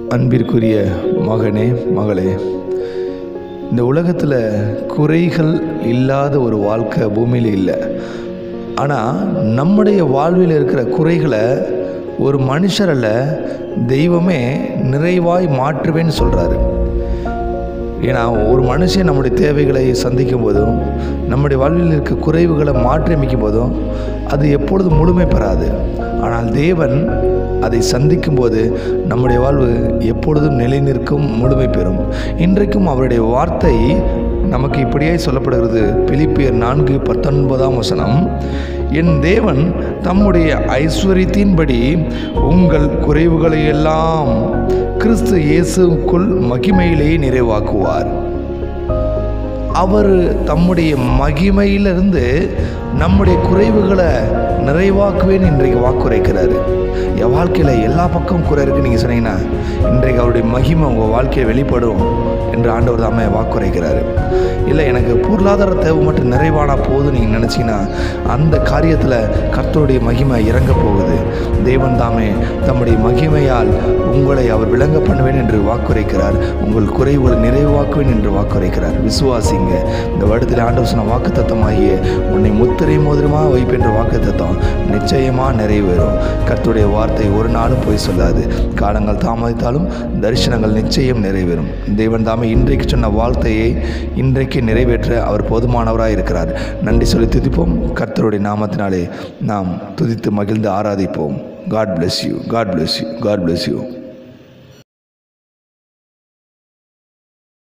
அன்பிற்குரிய மகனே மகளே இந்த உலகத்தில் குறைகள் இல்லாத ஒரு வாழ்க்கை பூமியில் இல்லை ஆனால் நம்முடைய வாழ்வில் இருக்கிற குறைகளை ஒரு மனுஷரல்ல தெய்வமே நிறைவாய் மாற்றுவேன்னு சொல்கிறாரு ஏன்னா ஒரு மனுஷன் நம்முடைய தேவைகளை சந்திக்கும் போதும் நம்முடைய வாழ்வில் இருக்க குறைவுகளை மாற்றி அமைக்கும் போதும் அது எப்பொழுதும் முழுமை பெறாது ஆனால் தேவன் அதை சந்திக்கும் போது நம்முடைய வாழ்வு எப்பொழுதும் நிலை நிற்கும் முழுமை பெறும் இன்றைக்கும் அவருடைய வார்த்தை நமக்கு இப்படியே சொல்லப்படுகிறது பிலிப்பியர் நான்கு பத்தொன்பதாம் வசனம் என் தேவன் தம்முடைய ஐஸ்வர்யத்தின்படி உங்கள் குறைவுகளை எல்லாம் கிறிஸ்து இயேசுக்குள் மகிமையிலே நிறைவாக்குவார் அவர் தம்முடைய மகிமையிலிருந்து நம்முடைய குறைவுகளை நிறைவாக்குவேன் இன்றைக்கு வாக்குரைக்கிறாரு என் வாழ்க்கையில் எல்லா பக்கம் குறை இருக்குன்னு நீங்கள் சொன்னீங்கன்னா இன்றைக்கு அவருடைய மகிமை உங்கள் வாழ்க்கையில் வெளிப்படும் என்று ஆண்டவர் தாமே வாக்குரைக்கிறாரு இல்லை எனக்கு பொருளாதார தேவை மட்டும் நிறைவானா போதும் நீங்கள் நினச்சிங்கன்னா அந்த காரியத்தில் கர்த்தருடைய மகிமை இறங்க போகுது தேவன் தாமே தம்முடைய மகிமையால் உங்களை அவர் விளங்க பண்ணுவேன் என்று வாக்குரைக்கிறார் உங்கள் குறைவுகளை நிறைவாக்குவேன் என்று வாக்குரைக்கிறார் விசுவாசிங்க இந்த வருடத்தில் ஆண்டவர் சொன்ன வாக்கு தத்தமாகிய உன்னை முத்திரை மோதிரமாக வைப்பென்ற வாக்கு தத்தம் நிச்சயமாக நிறைவேறும் கர்த்தருடைய வார்த்தை ஒரு நாளும் போய் சொல்லாது காலங்கள் தாமதித்தாலும் தரிசனங்கள் நிச்சயம் நிறைவேறும் தேவன் தாமே இன்றைக்கு சொன்ன வார்த்தையை இன்றைக்கு நிறைவேற்ற அவர் போதுமானவராக இருக்கிறார் நன்றி சொல்லி துதிப்போம் கர்த்தருடைய நாமத்தினாலே நாம் துதித்து மகிழ்ந்து ஆராதிப்போம் God bless you God bless you God bless you